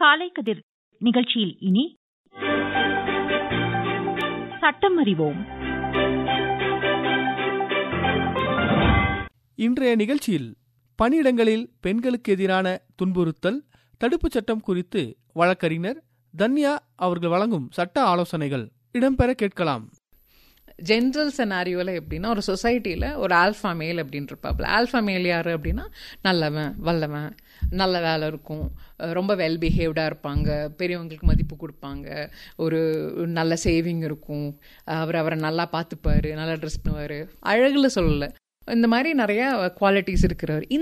காலை கதிர் நிகழ்ச்சியில் இனி சட்டம் அறிவோம் இன்றைய நிகழ்ச்சியில் பணியிடங்களில் பெண்களுக்கு எதிரான துன்புறுத்தல் தடுப்புச் சட்டம் குறித்து வழக்கறிஞர் தன்யா அவர்கள் வழங்கும் சட்ட ஆலோசனைகள் இடம்பெற கேட்கலாம் ஜென்ரல் செனாரியோவில் எப்படின்னா ஒரு சொசைட்டியில் ஒரு ஆல்ஃபா மேல் அப்படின்னு இருப்பாப்புல ஆல்ஃபா மேல் யார் அப்படின்னா நல்லவன் வல்லவன் நல்ல வேலை இருக்கும் அஹ் ரொம்ப வெல் பிஹேவ்டாக இருப்பாங்க பெரியவங்களுக்கு மதிப்பு கொடுப்பாங்க ஒரு நல்ல சேவிங் இருக்கும் அவர் அவரை நல்லா பார்த்துப்பாரு நல்லா ட்ரெஸ் பண்ணுவார் அழகில் சொல்லலை இந்த மாதிரி நிறைய குவாலிட்டிஸ் இருக்கிறவர்